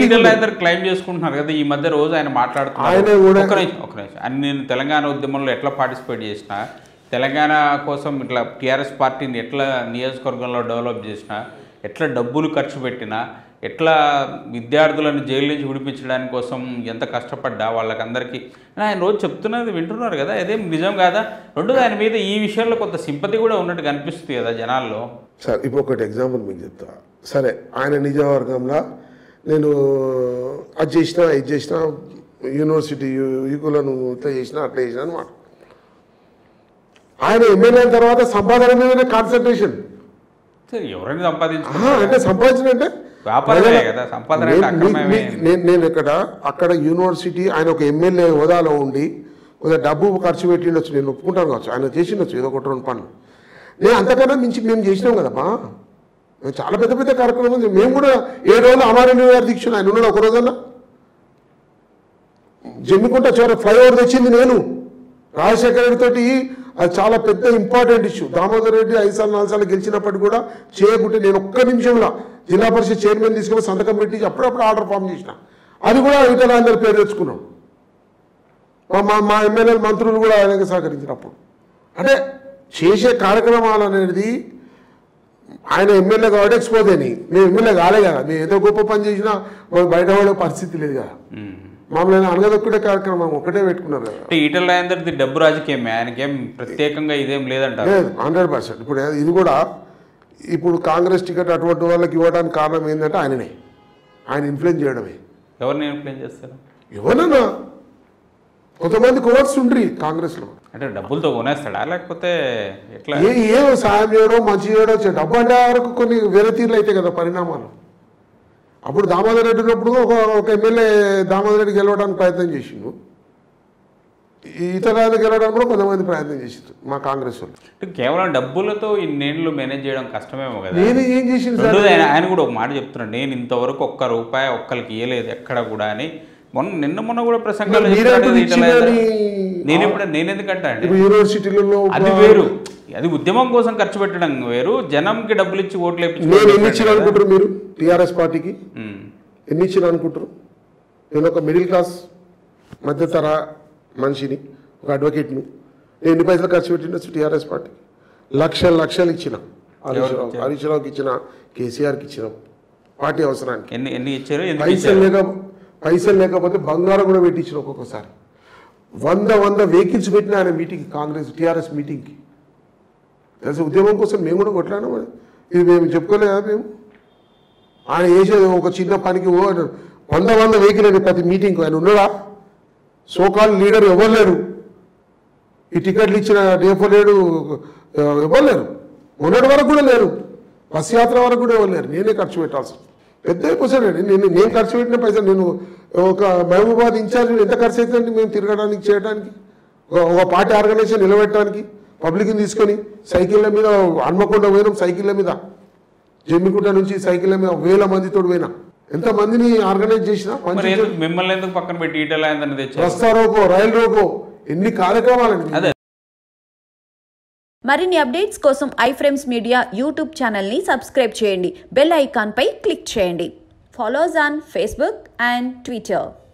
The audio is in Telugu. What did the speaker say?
ఈజీగా ఈటల రాజేందర్ క్లైమ్ చేసుకుంటున్నారు కదా ఈ మధ్య రోజు ఆయన మాట్లాడుతున్నారు ఆయన కూడా- ఒక నిమిషం ఒక నిమిషం అని నేను తెలంగాణ ఉద్యమంలో ఎట్లా పార్టిసిపేట్ చేసిన తెలంగాణ కోసం ఇట్లా టీఆర్ఎస్ పార్టీని ఎట్లా నియోజకవర్గంలో డెవలప్ చేసిన ఎట్లా డబ్బులు ఖర్చు పెట్టినా ఎట్లా విద్యార్థులను జైలు నుంచి విడిపించడానికి కోసం ఎంత కష్టపడ్డా వాళ్ళకందరికీ అని ఆయన రోజు చెప్తున్నది వింటున్నారు కదా అదేం నిజం కాదా రెండోది ఆయన మీద ఈ విషయంలో కొంత సింపతి కూడా ఉన్నట్టు కనిపిస్తుంది కదా జనాల్లో సార్ ఇప్పుడు ఒకటి ఎగ్జాంపుల్ మీకు చెప్తా సరే ఆయన నిజవర్గంలో నేను అది చేసిన ఇది చేసిన యూనివర్సిటీ యుగులను ఇట్లా చేసిన అట్లా చేసిన అనమాట ఆయన ఎమ్మెల్యే అయిన తర్వాత సంపాదన మీదనే కాన్సన్ట్రేషన్ సరే ఎవరైనా సంపాదించు అంటే సంపాదించిన అంటే వ్యాపారమే కదా సంపాదన అంటే నేను- అక్రమమే మీ- నేను నేను ఇక్కడ అక్కడ యూనివర్సిటీ ఆయన ఒక ఎమ్మెల్యే హోదాలో ఉండి కొద్దిగా డబ్బు ఖర్చు పెట్టిండొచ్చు నేను ఒప్పుకుంటాను కావచ్చు ఆయన చేసిండొచ్చు ఏదో ఒకటి రెండు పనులు నేను అంతకన్నా మించి మేము చేసినాం కదమ్మా మేము చాలా పెద్ద పెద్ద కార్యక్రమం ఉంది మేము కూడా ఏ రోజు అమరణ గారి దీక్షలు ఆయన ఉన్నాడు ఒక రోజన్నా జమ్మికుంట చివరి ఫ్లైఓవర్ తెచ్చింది నేను రాజశేఖర రెడ్డి తోటి అది చాలా పెద్ద ఇంపార్టెంట్ ఇష్యూ దామోదర్ రెడ్డి ఐదు సార్లు నాలుగు సార్లు గెలిచినప్పటికీ కూడా చేయకుంటే నేను ఒక్క నిమిషంలో జిల్లా పరిషత్ చైర్మన్ తీసుకుని సంతకం పెట్టి అప్పుడప్పుడు ఆర్డర్ ఫామ్ చేసిన అది కూడా ఇతర అందరి పేరు తెచ్చుకున్నాం మా మా మా ఎమ్మెల్యేలు మంత్రులు కూడా ఆయనకి సహకరించినప్పుడు అంటే చేసే కార్యక్రమాలు అనేది ఆయన ఎమ్మెల్యే కాబట్టి ఎక్స్పోజ్ అని మేము ఎమ్మెల్యే కాలే కదా మేము ఏదో గొప్ప పని చేసినా మాకు బయట పడే పరిస్థితి లేదు కదా ఉమ్. మామూలు అనగదొక్కడే కార్యక్రమం ఒకటే పెట్టుకున్నారు కదా అంటే ఈటల రాజేందర్ది డబ్బు రాజకీయమే ఆయనకేం ప్రత్యేకంగా ఇదేం లేదంటారు లేదు హండ్రెడ్ పర్సెంట్ ఇప్పుడు ఇది కూడా ఇప్పుడు కాంగ్రెస్ టికెట్ అటువంటి వాళ్ళకి ఇవ్వడానికి కారణం ఏంటంటే ఆయననే ఆయన ఇన్ఫ్లుయెన్స్ చేయడమే ఎవరిని ఇన్ఫ్లుయెన్స్ చేస్తారు ఎవరన్నా కొంతమంది కోవర్స్ ఉండ్రి కాంగ్రెస్లో అంటే డబ్బులతో కొనేస్తాడా లేకపోతే ఎట్లా ఏ ఏ సాయం చేయడం మంచి చేయడం చే- డబ్బు అంటే వరకు కొన్ని వేరే తీర్లు అయితే కదా పరిణామాలు అప్పుడు దామోదర్ రెడ్డి ఉన్నప్పుడు ఒక ఒక ఎమ్మెల్యే దామోదర్ రెడ్డి గెలవడానికి ప్రయత్నం చేసిండు ఈ ఇతర గెలవడానికి కూడా కొంతమంది ప్రయత్నం చేసిండ్రు మా కాంగ్రెస్ వాళ్ళు అంటే కేవలం డబ్బులతో ఇన్నేళ్ళు మేనేజ్ చేయడం కష్టమేమో కదా నేను ఏం చేసింది సార్ రెండోది ఆయన ఆయన కూడా ఒక మాట చెప్తున్నాడు నేను ఇంతవరకు ఒక్క రూపాయి ఒక్కరికి ఇవ్వలేదు ఎక్కడ కూడా అని మొన్న నిన్న మొన్న కూడా ప్రసంగాలు మరి చెప్తున్నాడు మీరెప్పుడు కదా ఈటల రాజేందర్. ఇచ్చిందని- నేను ఇప్పుడు నేను ఎందుకంటా అండి ఇప్పుడు యూనివర్సిటీలలో అది వేరు అది ఉద్యమం కోసం ఖర్చు పెట్టడం వేరు జనంకి డబ్బులు ఇచ్చి ఓట్లు నేను ఎన్ని ఇచ్చిన వేయించుకోవడం అనుకుంటారు మీరు టీఆర్ఎస్ పార్టీకి ఉమ్. ఎన్ని ఇచ్చిన అనుకుంటారు నేను ఒక మిడిల్ క్లాస్ మధ్యతర మనిషిని ఒక అడ్వకేట్ను నేను ఎన్ని పైసలు ఖర్చు పెట్టిండొచ్చు టీఆర్ఎస్ పార్టీకి లక్షలు లక్షలు ఇచ్చిన హరీష్ రావు హరీష్ రావుకి ఇచ్చిన కేసీఆర్కి ఇచ్చినాం పార్టీ అవసరానికి ఎన్ని ఎన్ని ఇచ్చారు ఎందుకు పైసలు ఇచ్చారు లేక పైసలు లేకపోతే బంగారం కూడా పెట్టించిన ఒక్కొక్కసారి వంద వంద వెహికల్స్ పెట్టిన ఆయన మీటింగ్ కాంగ్రెస్ టీఆర్ఎస్ మీటింగ్కి తెలిసి ఉద్యమం కోసం మేము కూడా కొట్లాడినాం మరి. ఇది మేము చెప్పుకోలేదు కదా మేము ఆయన చేసేది ఒక చిన్న పనికి ఓ వంద వంద వెహికల్ అండి ప్రతి మీటింగ్ ఆయన ఉన్నాడా సోకాల్ లీడర్ ఎవరు లేరు ఈ టికెట్లు ఇచ్చిన డేఫో లేడు ఆ, ఎవరు లేరు మొన్నటి వరకు కూడా లేరు బస్ యాత్ర వరకు కూడా ఎవరు లేరు నేనే ఖర్చు పెట్టాల్సి వస్తుంది. పెద్ద అయిపోతానండి నేను నేను ఖర్చు పెట్టిన పైసలు నేను ఒక మహబూబాద్ ఇన్ఛార్జ్ ఎంత ఖర్చు అవుతుందండి మేము తిరగడానికి చేయడానికి ఒక- ఒక పార్టీ ఆర్గనైజేషన్ నిలబెట్టడానికి పబ్లిక్ని తీసుకొని సైకిళ్ళ మీద హన్మకొండ పోయినాం సైకిళ్ళ మీద జమ్మికుంట నుంచి సైకిళ్ళ మీద వేల మందితో పోయినా ఎంత మందిని ఆర్గనైజ్ చేసినా మరి మంచి ఎందుకు మిమ్మల్ని ఎందుకు పక్కన పెట్టి ఈటల రాజేందర్ని తెచ్చారు రస్తా రోకో రైలు రోకో ఎన్ని కార్యక్రమాలండి అదే మరిన్ని అప్డేట్స్ కోసం ఐఫ్రేమ్స్ మీడియా యూట్యూబ్ ఛానల్ని సబ్స్క్రైబ్ చేయండి బెల్ ఐకాన్పై క్లిక్ చేయండి follow us on Facebook and Twitter